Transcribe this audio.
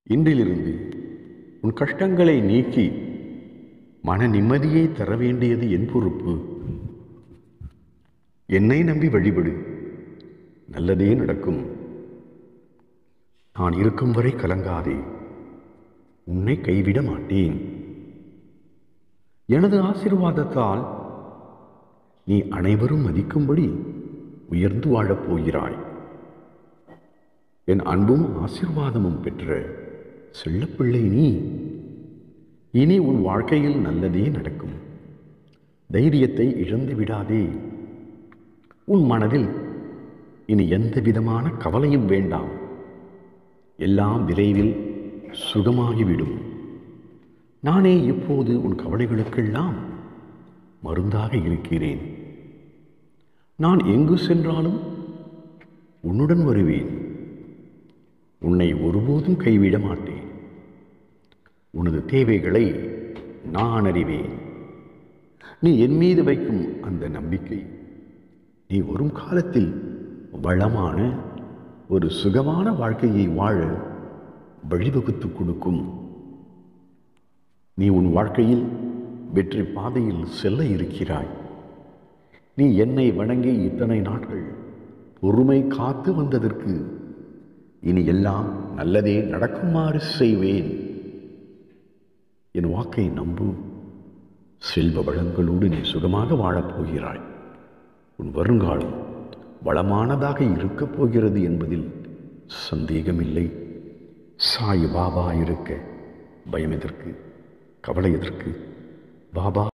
இன்றிலிருந்து உன் கஷ்டங்களை நீக்கி மன நிம்மதியை தர வேண்டியது என் பொறுப்பு என்னை நம்பி வழிபடு நல்லதே நடக்கும் நான் இருக்கும் வரை கலங்காதே உன்னை கைவிட மாட்டேன் எனது ஆசீர்வாதத்தால் நீ அனைவரும் மதிக்கும்படி உயர்ந்து வாழப் போகிறாய் என் அன்பும் ஆசீர்வாதமும் பெற்ற செல்லப்பிள்ளை நீ இனி உன் வாழ்க்கையில் நல்லதே நடக்கும் தைரியத்தை இழந்து விடாதே உன் மனதில் இனி எந்த விதமான கவலையும் வேண்டாம் எல்லாம் விரைவில் சுகமாகிவிடும் நானே இப்போது உன் கவலைகளுக்கெல்லாம் மருந்தாக இருக்கிறேன் நான் எங்கு சென்றாலும் உன்னுடன் வருவேன் உன்னை ஒருபோதும் கைவிட மாட்டேன் உனது தேவைகளை நான் அறிவேன் நீ என் மீது வைக்கும் அந்த நம்பிக்கை நீ வரும் காலத்தில் வளமான ஒரு சுகமான வாழ்க்கையை வாழ வழிவகுத்து கொடுக்கும் நீ உன் வாழ்க்கையில் வெற்றி பாதையில் செல்ல இருக்கிறாய் நீ என்னை வணங்கி இத்தனை நாட்கள் பொறுமை காத்து வந்ததற்கு இனி எல்லாம் நல்லதே நடக்குமாறு செய்வேன் என் வாக்கை நம்பு செல்வ வளங்களோடு நீ சுகமாக வாழப் போகிறாய் உன் வருங்காலம் வளமானதாக இருக்கப் போகிறது என்பதில் சந்தேகமில்லை சாய் பாபா இருக்க பயம் எதற்கு கவலை எதற்கு பாபா